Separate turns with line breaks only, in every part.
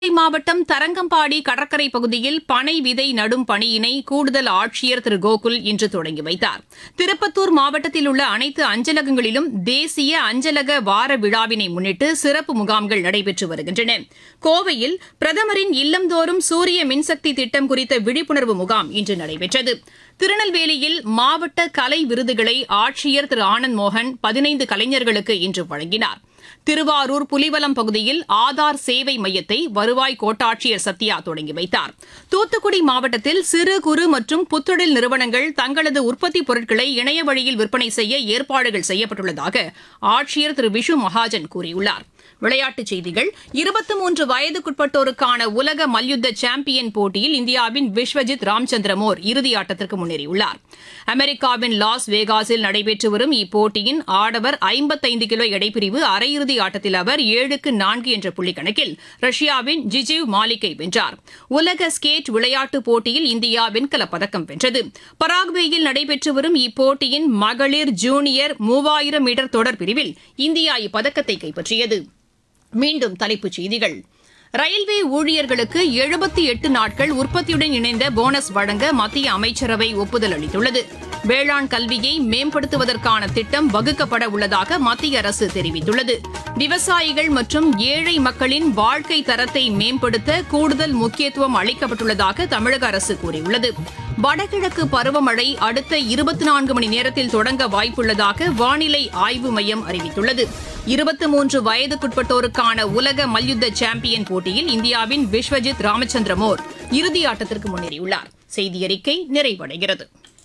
நாகை மாவட்டம் தரங்கம்பாடி கடற்கரை பகுதியில் பனை விதை நடும் பணியினை கூடுதல் ஆட்சியர் திரு கோகுல் இன்று தொடங்கி வைத்தார் திருப்பத்தூர் மாவட்டத்தில் உள்ள அனைத்து அஞ்சலகங்களிலும் தேசிய அஞ்சலக வார விழாவினை முன்னிட்டு சிறப்பு முகாம்கள் நடைபெற்று வருகின்றன கோவையில் பிரதமரின் இல்லந்தோறும் சூரிய மின்சக்தி திட்டம் குறித்த விழிப்புணர்வு முகாம் இன்று நடைபெற்றது திருநெல்வேலியில் மாவட்ட கலை விருதுகளை ஆட்சியர் திரு ஆனந்த் மோகன் பதினைந்து கலைஞர்களுக்கு இன்று வழங்கினார் திருவாரூர் புலிவலம் பகுதியில் ஆதார் சேவை மையத்தை வருவாய் கோட்டாட்சியர் சத்யா தொடங்கி வைத்தார் தூத்துக்குடி மாவட்டத்தில் சிறு குறு மற்றும் புத்தொழில் நிறுவனங்கள் தங்களது உற்பத்திப் பொருட்களை இணைய வழியில் விற்பனை செய்ய ஏற்பாடுகள் செய்யப்பட்டுள்ளதாக ஆட்சியர் திரு விஷு மகாஜன் கூறியுள்ளார் விளையாட்டுச் செய்திகள் இருபத்தி மூன்று வயதுக்குட்பட்டோருக்கான உலக மல்யுத்த சாம்பியன் போட்டியில் இந்தியாவின் விஸ்வஜித் ராம்சந்திரமோர் இறுதி ஆட்டத்திற்கு முன்னேறியுள்ளார் அமெரிக்காவின் லாஸ் வேகாஸில் நடைபெற்று வரும் இப்போட்டியின் ஆடவர் ஐம்பத்தைந்து கிலோ எடைப்பிரிவு அரையிறுதி ஆட்டத்தில் அவர் ஏழுக்கு நான்கு என்ற புள்ளி கணக்கில் ரஷ்யாவின் ஜிஜிவ் மாலிக்கை வென்றார் உலக ஸ்கேட் விளையாட்டுப் போட்டியில் இந்தியா வெண்கலப் பதக்கம் வென்றது பராகுவேயில் நடைபெற்று வரும் இப்போட்டியின் மகளிர் ஜூனியர் மூவாயிரம் மீட்டர் தொடர் பிரிவில் இந்தியா இப்பதக்கத்தை கைப்பற்றியது மீண்டும் தலைப்புச் செய்திகள் ரயில்வே ஊழியர்களுக்கு எழுபத்தி எட்டு நாட்கள் உற்பத்தியுடன் இணைந்த போனஸ் வழங்க மத்திய அமைச்சரவை ஒப்புதல் அளித்துள்ளது வேளாண் கல்வியை மேம்படுத்துவதற்கான திட்டம் வகுக்கப்பட உள்ளதாக மத்திய அரசு தெரிவித்துள்ளது விவசாயிகள் மற்றும் ஏழை மக்களின் வாழ்க்கை தரத்தை மேம்படுத்த கூடுதல் முக்கியத்துவம் அளிக்கப்பட்டுள்ளதாக தமிழக அரசு கூறியுள்ளது வடகிழக்கு பருவமழை அடுத்த இருபத்தி நான்கு மணி நேரத்தில் தொடங்க வாய்ப்புள்ளதாக வானிலை ஆய்வு மையம் அறிவித்துள்ளது இருபத்தி மூன்று வயதுக்குட்பட்டோருக்கான உலக மல்யுத்த சாம்பியன் போட்டியில் இந்தியாவின் விஸ்வஜித் ராமச்சந்திரமோர் இறுதி ஆட்டத்திற்கு முன்னேறியுள்ளார் செய்தி அறிக்கை நிறைவடைகிறது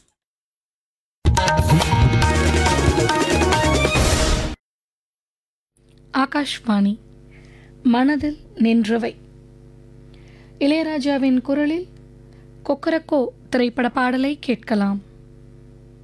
ஆகாஷ்வாணி மனதில் நின்றவை இளையராஜாவின் குரலில் கொக்கரக்கோ திரைப்பட பாடலை கேட்கலாம்